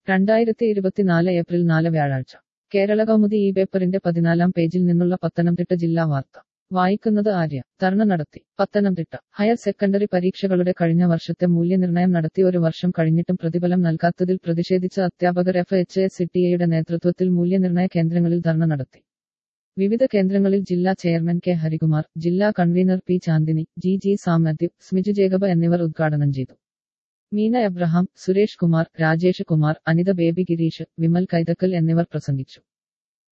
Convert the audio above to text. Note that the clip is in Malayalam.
രണ്ടായിരത്തി ഇരുപത്തിനാല് ഏപ്രിൽ നാല് വ്യാഴാഴ്ച കേരള കൗമുദി ഈ പേപ്പറിന്റെ പതിനാലാം പേജിൽ നിന്നുള്ള പത്തനംതിട്ട ജില്ലാ വാർത്ത വായിക്കുന്നത് ആര്യ ധർണ നടത്തി പത്തനംതിട്ട ഹയർ സെക്കൻഡറി പരീക്ഷകളുടെ കഴിഞ്ഞ വർഷത്തെ മൂല്യനിർണ്ണയം നടത്തി ഒരു വർഷം കഴിഞ്ഞിട്ടും പ്രതിഫലം നൽകാത്തതിൽ പ്രതിഷേധിച്ച അധ്യാപകർ എഫ് എച്ച് എസ് സിറ്റിഎയുടെ നേതൃത്വത്തിൽ മൂല്യനിർണ്ണയ കേന്ദ്രങ്ങളിൽ ധർണ നടത്തി വിവിധ കേന്ദ്രങ്ങളിൽ ജില്ലാ ചെയർമാൻ കെ ഹരികുമാർ ജില്ലാ convener P Chandini G G സാമാത്യു സ്മിജു ജേക്കബ് എന്നിവർ ഉദ്ഘാടനം ചെയ്തു മീന എബ്രഹാം സുരേഷ് കുമാർ രാജേഷ് കുമാർ അനിത ബേബി ഗിരീഷ് വിമൽ കൈതക്കൽ എന്നിവർ പ്രസംഗിച്ചു